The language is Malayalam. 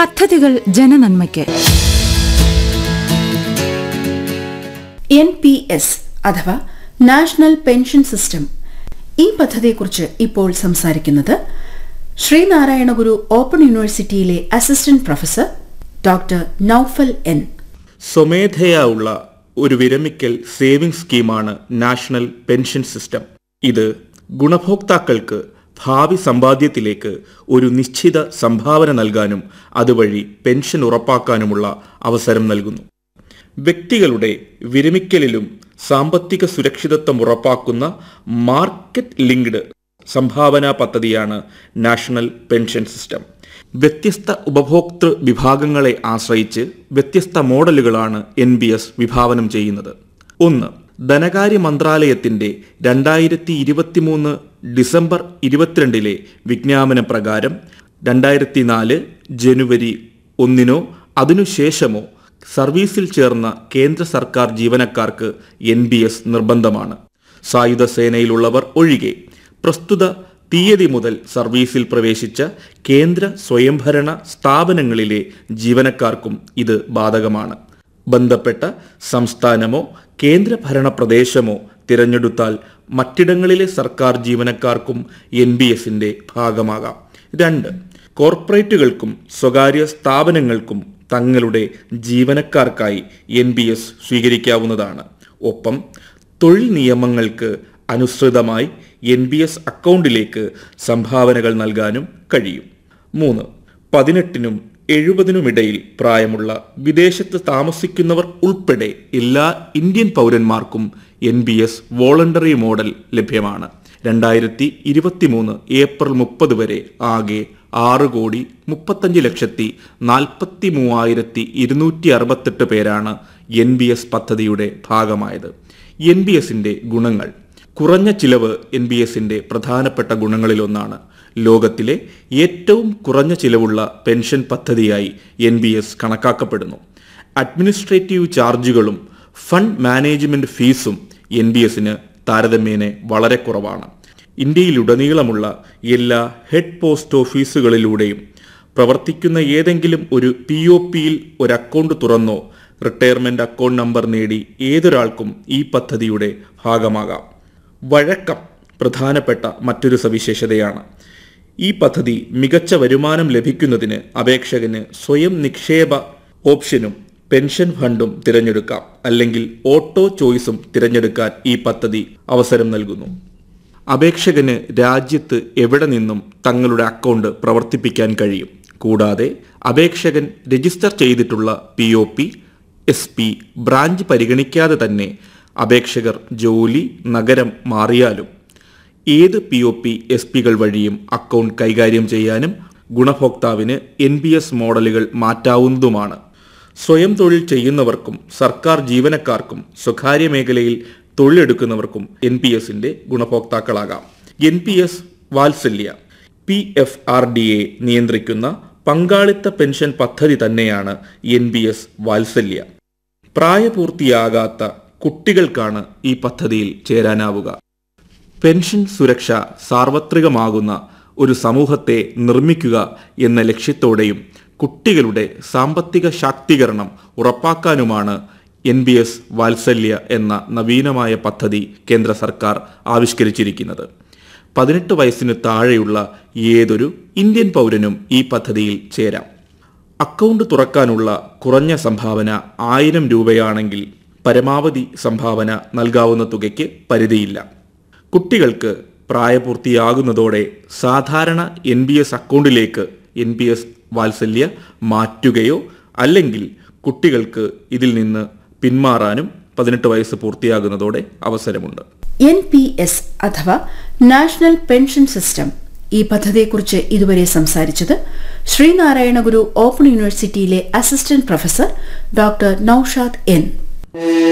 പദ്ധതികൾ ജനനന്മയ്ക്ക് എൻ പി എസ് അഥവാ നാഷണൽ പെൻഷൻ സിസ്റ്റം ഈ പദ്ധതിയെക്കുറിച്ച് ഇപ്പോൾ സംസാരിക്കുന്നത് ശ്രീനാരായണ ഗുരു ഓപ്പൺ യൂണിവേഴ്സിറ്റിയിലെ assistant professor doctor Noufal N സ്വമേധയാ ഉള്ള ഒരു വിരമിക്കൽ സേവിംഗ് സ്കീമാണ് നാഷണൽ പെൻഷൻ സിസ്റ്റം ഇത് ഗുണഭോക്താക്കൾക്ക് ഭാവി സമ്പാദ്യത്തിലേക്ക് ഒരു നിശ്ചിത സംഭാവന നൽകാനും അതുവഴി പെൻഷൻ ഉറപ്പാക്കാനുമുള്ള അവസരം നൽകുന്നു വ്യക്തികളുടെ വിരമിക്കലിലും സാമ്പത്തിക സുരക്ഷിതത്വം ഉറപ്പാക്കുന്ന മാർക്കറ്റ് ലിങ്ക്ഡ് സംഭാവനാ പദ്ധതിയാണ് നാഷണൽ പെൻഷൻ സിസ്റ്റം വ്യത്യസ്ത ഉപഭോക്തൃ വിഭാഗങ്ങളെ ആശ്രയിച്ച് വ്യത്യസ്ത മോഡലുകളാണ് എൻ ബി എസ് വിഭാവനം ചെയ്യുന്നത് ഒന്ന് ധനകാര്യ മന്ത്രാലയത്തിന്റെ രണ്ടായിരത്തി ഇരുപത്തിമൂന്ന് ഡിസംബർ ഇരുപത്തിരണ്ടിലെ വിജ്ഞാപന പ്രകാരം രണ്ടായിരത്തി നാല് ജനുവരി ഒന്നിനോ അതിനുശേഷമോ സർവീസിൽ ചേർന്ന കേന്ദ്ര സർക്കാർ ജീവനക്കാർക്ക് എൻ ബി എസ് നിർബന്ധമാണ് സായുധ സേനയിലുള്ളവർ ഒഴികെ പ്രസ്തുത തീയതി മുതൽ സർവീസിൽ പ്രവേശിച്ച കേന്ദ്ര സ്വയംഭരണ സ്ഥാപനങ്ങളിലെ ജീവനക്കാർക്കും ഇത് ബാധകമാണ് ബന്ധപ്പെട്ട സംസ്ഥാനമോ കേന്ദ്രഭരണ പ്രദേശമോ തിരഞ്ഞെടുത്താൽ മറ്റിടങ്ങളിലെ സർക്കാർ ജീവനക്കാർക്കും എൻ ബി എസിന്റെ ഭാഗമാകാം രണ്ട് കോർപ്പറേറ്റുകൾക്കും സ്വകാര്യ സ്ഥാപനങ്ങൾക്കും തങ്ങളുടെ ജീവനക്കാർക്കായി എൻ ബി എസ് സ്വീകരിക്കാവുന്നതാണ് ഒപ്പം തൊഴിൽ നിയമങ്ങൾക്ക് അനുസൃതമായി എൻ ബി എസ് അക്കൗണ്ടിലേക്ക് സംഭാവനകൾ നൽകാനും കഴിയും മൂന്ന് പതിനെട്ടിനും എഴുപതിനുമിടയിൽ പ്രായമുള്ള വിദേശത്ത് താമസിക്കുന്നവർ ഉൾപ്പെടെ എല്ലാ ഇന്ത്യൻ പൗരന്മാർക്കും N B S voluntary model ലഭ്യമാണ് രണ്ടായിരത്തി ഇരുപത്തിമൂന്ന് ഏപ്രിൽ മുപ്പത് വരെ ആകെ ആറ് കോടി മുപ്പത്തഞ്ച് ലക്ഷത്തി നാൽപ്പത്തി മൂവായിരത്തി ഇരുന്നൂറ്റി അറുപത്തെട്ട് പേരാണ് എൻ ബി എസ് പദ്ധതിയുടെ ഭാഗമായത് എൻ ബി എസിന്റെ ഗുണങ്ങൾ കുറഞ്ഞ ചിലവ് എൻ ബി എസിന്റെ പ്രധാനപ്പെട്ട ഗുണങ്ങളിലൊന്നാണ് ലോകത്തിലെ ഏറ്റവും കുറഞ്ഞ ചിലവുള്ള പെൻഷൻ പദ്ധതിയായി എൻ ബി എസ് കണക്കാക്കപ്പെടുന്നു അഡ്മിനിസ്ട്രേറ്റീവ് ചാർജുകളും ഫണ്ട് മാനേജ്മെന്റ് ഫീസും എൻ ബി എസിന് താരതമ്യേന വളരെ കുറവാണ് ഇന്ത്യയിലുടനീളമുള്ള എല്ലാ ഹെഡ് പോസ്റ്റ് ഓഫീസുകളിലൂടെയും പ്രവർത്തിക്കുന്ന ഏതെങ്കിലും ഒരു പി ഒ പിയിൽ ഒരു അക്കൗണ്ട് തുറന്നോ റിട്ടയർമെന്റ് അക്കൗണ്ട് നമ്പർ നേടി ഏതൊരാൾക്കും ഈ പദ്ധതിയുടെ ഭാഗമാകാം വഴക്കം പ്രധാനപ്പെട്ട മറ്റൊരു സവിശേഷതയാണ് ഈ പദ്ധതി മികച്ച വരുമാനം ലഭിക്കുന്നതിന് അപേക്ഷകന് സ്വയം നിക്ഷേപ ഓപ്ഷനും പെൻഷൻ ഫണ്ടും തിരഞ്ഞെടുക്കാം അല്ലെങ്കിൽ ഓട്ടോ ചോയ്സും തിരഞ്ഞെടുക്കാൻ ഈ പദ്ധതി അവസരം നൽകുന്നു അപേക്ഷകന് രാജ്യത്ത് എവിടെ നിന്നും തങ്ങളുടെ അക്കൗണ്ട് പ്രവർത്തിപ്പിക്കാൻ കഴിയും കൂടാതെ അപേക്ഷകൻ രജിസ്റ്റർ ചെയ്തിട്ടുള്ള P O P S P branch പരിഗണിക്കാതെ തന്നെ അപേക്ഷകർ ജോലി നഗരം മാറിയാലും ഏത് പി ഒ പി എസ് പികൾ വഴിയും അക്കൗണ്ട് കൈകാര്യം ചെയ്യാനും ഗുണഭോക്താവിന് എൻ ബി എസ് മോഡലുകൾ മാറ്റാവുന്നതുമാണ് സ്വയം തൊഴിൽ ചെയ്യുന്നവർക്കും സർക്കാർ ജീവനക്കാർക്കും സ്വകാര്യ മേഖലയിൽ തൊഴിലെടുക്കുന്നവർക്കും എൻ പി എസിന്റെ ഗുണഭോക്താക്കളാകാം N P S Vatsalya P F R D A നിയന്ത്രിക്കുന്ന പങ്കാളിത്ത പെൻഷൻ പദ്ധതി തന്നെയാണ് എൻ ബി എസ് വാത്സല്യ പ്രായപൂർത്തിയാകാത്ത കുട്ടികൾക്കാണ് ഈ പദ്ധതിയിൽ ചേരാനാവുക പെൻഷൻ സുരക്ഷ സാർവത്രികമാകുന്ന ഒരു സമൂഹത്തെ നിർമ്മിക്കുക എന്ന ലക്ഷ്യത്തോടെയും കുട്ടികളുടെ സാമ്പത്തിക ശാക്തീകരണം ഉറപ്പാക്കാനുമാണ് എൻ ബി എസ് വാത്സല്യ എന്ന നവീനമായ പദ്ധതി കേന്ദ്ര സർക്കാർ ആവിഷ്കരിച്ചിരിക്കുന്നത് പതിനെട്ട് വയസ്സിന് താഴെയുള്ള ഏതൊരു ഇന്ത്യൻ പൗരനും ഈ പദ്ധതിയിൽ ചേരാം അക്കൗണ്ട് തുറക്കാനുള്ള കുറഞ്ഞ സംഭാവന ആയിരം രൂപയാണെങ്കിൽ പരമാവധി സംഭാവന നൽകാവുന്ന തുകയ്ക്ക് പരിധിയില്ല കുട്ടികൾക്ക് പ്രായപൂർത്തിയാകുന്നതോടെ സാധാരണ എൻ ബി എസ് അക്കൗണ്ടിലേക്ക് എൻ ബി എസ് വാത്സല്യ മാറ്റുകയോ അല്ലെങ്കിൽ കുട്ടികൾക്ക് ഇതിൽ നിന്ന് പിന്മാറാനും പതിനെട്ട് വയസ്സ് പൂർത്തിയാകുന്നതോടെ അവസരമുണ്ട് എൻ പി എസ് അഥവാ നാഷണൽ പെൻഷൻ സിസ്റ്റം ഈ പദ്ധതിയെക്കുറിച്ച് ഇതുവരെ സംസാരിച്ചത് ശ്രീനാരായണ ഗുരു ഓപ്പൺ യൂണിവേഴ്സിറ്റിയിലെ assistant professor doctor Noushad N